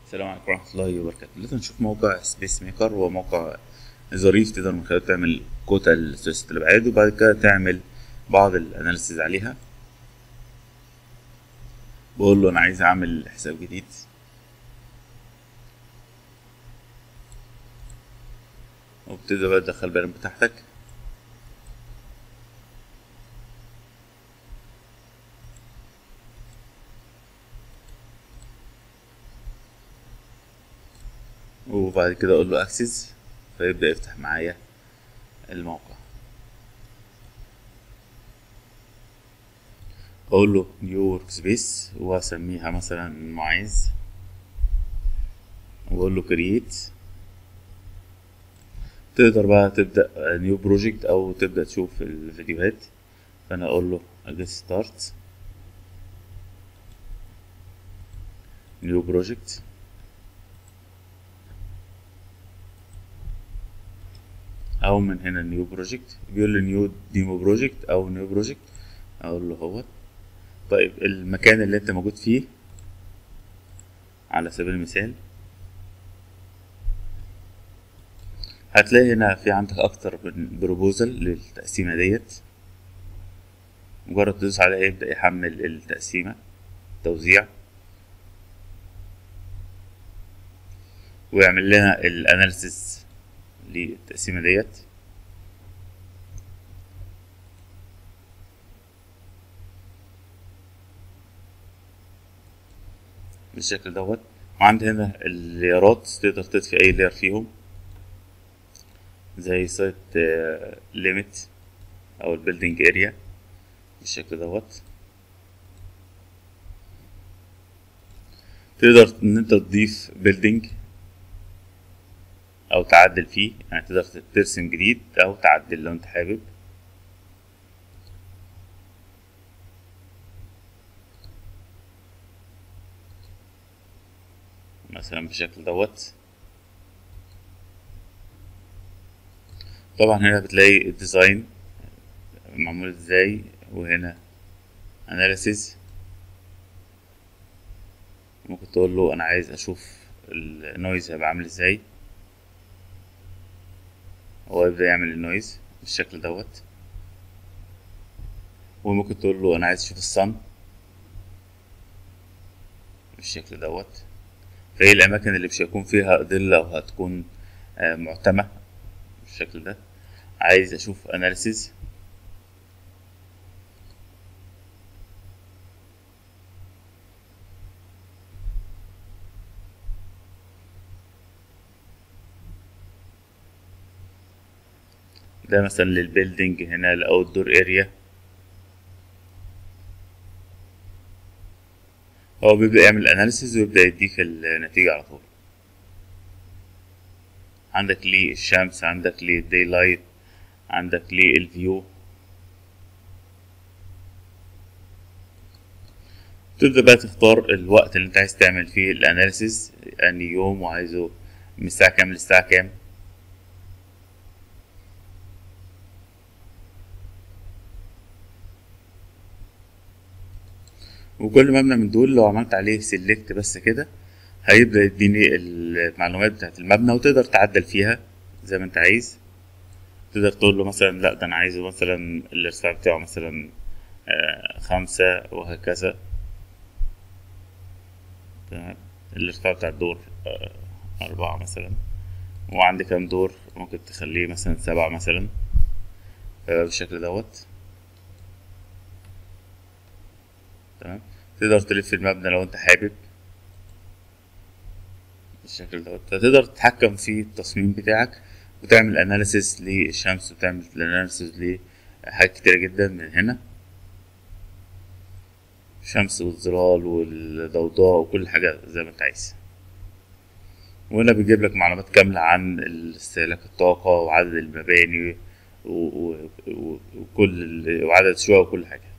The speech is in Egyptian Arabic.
السلام عليكم ورحمة الله وبركاته دلوقتي هنشوف موقع سبيس ميكر هو موقع ظريف تقدر من خلاله تعمل كوتا لثلاثية الأبعاد وبعد كده تعمل بعض الأناليسيز عليها بقول له أنا عايز أعمل حساب جديد وبتبدأ بقى تدخل البيانات بتاعتك وبعد كده اقول له اكسس فيبدأ يفتح معايا الموقع اقول له نيو ورك سبيس واسميها مثلا معاذ واقول له كرييت تقدر بقى تبدأ نيو بروجكت او تبدأ تشوف الفيديوهات فانا اقول له اجيت ستارت نيو بروجكت او من هنا نيو بروجكت بيقول لي نيو ديمو بروجكت او نيو بروجكت اقول له هو طيب المكان اللي انت موجود فيه على سبيل المثال هتلاقي هنا في عندك اكتر من بروبوزل للتقسيمه ديت مجرد تدوس عليها يبدا يحمل التقسيمه توزيع ويعمل لنا الاناليسيس للتقسيمة ديت بالشكل دوت وعندي هنا الليرات تقدر تطفي اي لير فيهم زي سايت ليميت او البيلدينج اريا بالشكل دوت تقدر ان انت تضيف بيلدينج او تعدل فيه يعني تقدر ترسم جديد او تعدل لو انت حابب مثلا بالشكل دوت طبعا هنا بتلاقي الديزاين معمول ازاي وهنا اناليسيز ممكن تقول له انا عايز اشوف النويز هيبقى عامل ازاي هو يبدأ يعمل النويز بالشكل دوت وممكن تقول له انا عايز اشوف الصن بالشكل دوت فهي الاماكن اللي مش هيكون فيها ضلة وهتكون معتمة بالشكل ده عايز اشوف اناليسيز ده مثلا للبيلدينج هنا الاوت دور اريا هو بيبدأ يعمل اناليسيز ويبدأ يديك النتيجة على طول عندك ليه الشمس عندك ليه الداي لايت عندك ليه الفيو تبدأ بقى تختار الوقت اللي انت عايز تعمل فيه الاناليسيز اني يوم وعايزه من الساعة كام للساعة كام وكل مبنى من دول لو عملت عليه سيلكت بس كده هيبدأ يديني المعلومات بتاعت المبنى وتقدر تعدل فيها زي ما انت عايز تقدر تقول له مثلا لا ده انا عايزه مثلا الارتفاع بتاعه مثلا آه خمسة وهكذا تمام الارتفاع بتاع الدور آه أربعة مثلا وعندي كام دور ممكن تخليه مثلا سبعة مثلا آه بالشكل دوت تمام تقدر تلف المبنى لو انت حابب بالشكل دوت تقدر تتحكم في التصميم بتاعك وتعمل اناليسيس للشمس وتعمل اناليسيس لحاجات كتيرة جدا من هنا الشمس والظلال والضوضاء وكل حاجة زي ما انت عايز وهنا بيجيب لك معلومات كاملة عن استهلاك الطاقة وعدد المباني وكل وعدد الشقق وكل حاجة